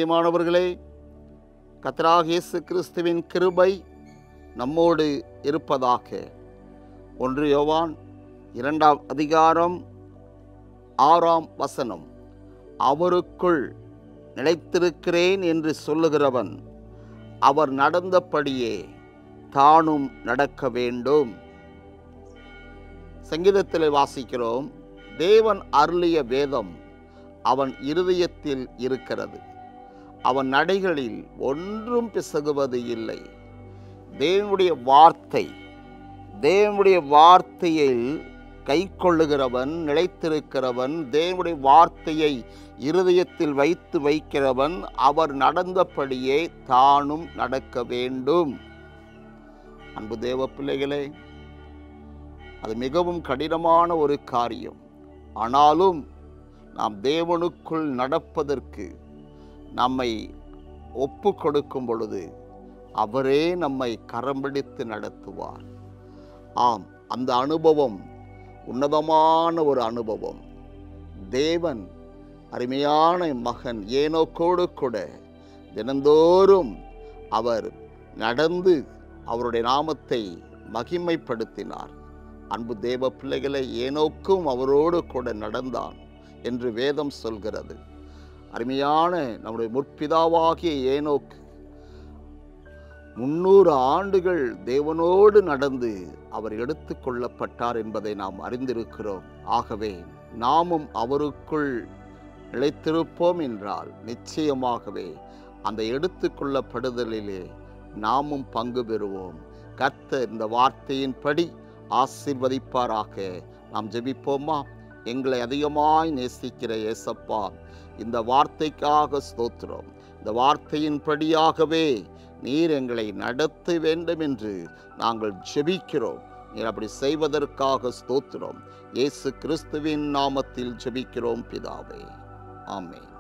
பிரியமானவர்களே கத்தராக இயேசு கிறிஸ்துவின் கிருபை நம்மோடு இருப்பதாக ஒன்று யோவான் இரண்டாம் அதிகாரம் ஆறாம் வசனம் அவருக்குள் நிலைத்திருக்கிறேன் என்று சொல்லுகிறவன் அவர் நடந்தபடியே தானும் நடக்க வேண்டும் சங்கீதத்தில் வாசிக்கிறோம் தேவன் அருளிய வேதம் அவன் இருதயத்தில் இருக்கிறது அவன் நடைகளில் ஒன்றும் பிசகுவது இல்லை தேவனுடைய வார்த்தை தேவனுடைய வார்த்தையில் கை கொள்ளுகிறவன் நிலைத்திருக்கிறவன் தேவனுடைய வார்த்தையை இருதயத்தில் வைத்து வைக்கிறவன் அவர் நடந்தபடியே தானும் நடக்க வேண்டும் அன்பு தேவ பிள்ளைகளே அது மிகவும் கடினமான ஒரு காரியம் ஆனாலும் நாம் தேவனுக்குள் நடப்பதற்கு நம்மை ஒப்பு கொடுக்கும் பொழுது அவரே நம்மை கரம் பிடித்து நடத்துவார் ஆம் அந்த அனுபவம் உன்னதமான ஒரு அனுபவம் தேவன் அருமையான மகன் ஏனோக்கோடு கூட தினந்தோறும் அவர் நடந்து அவருடைய நாமத்தை மகிமைப்படுத்தினார் அன்பு தேவ பிள்ளைகளை ஏனோக்கும் அவரோடு கூட நடந்தான் என்று வேதம் சொல்கிறது அருமையான நம்முடைய முற்பிதாவாகிய ஏனோக்கு முன்னூறு ஆண்டுகள் தேவனோடு நடந்து அவர் எடுத்து கொள்ளப்பட்டார் என்பதை நாம் அறிந்திருக்கிறோம் ஆகவே நாமும் அவருக்குள் நிலைத்திருப்போம் என்றால் நிச்சயமாகவே அந்த எடுத்துக்கொள்ளப்படுதலிலே நாமும் பங்கு பெறுவோம் கர்த்தர் இந்த வார்த்தையின்படி ஆசீர்வதிப்பாராக நாம் ஜெபிப்போமா எங்களை அதிகமாய் நேசிக்கிற ஏசப்பா இந்த வார்த்தைக்காக ஸ்தோத்திரம் இந்த வார்த்தையின்படியாகவே நீர் எங்களை நடத்த வேண்டும் என்று நாங்கள் ஜெபிக்கிறோம் நீர் அப்படி செய்வதற்காக ஸ்தோத்திரம் இயேசு கிறிஸ்துவின் நாமத்தில் ஜெபிக்கிறோம் பிதாவே ஆமென்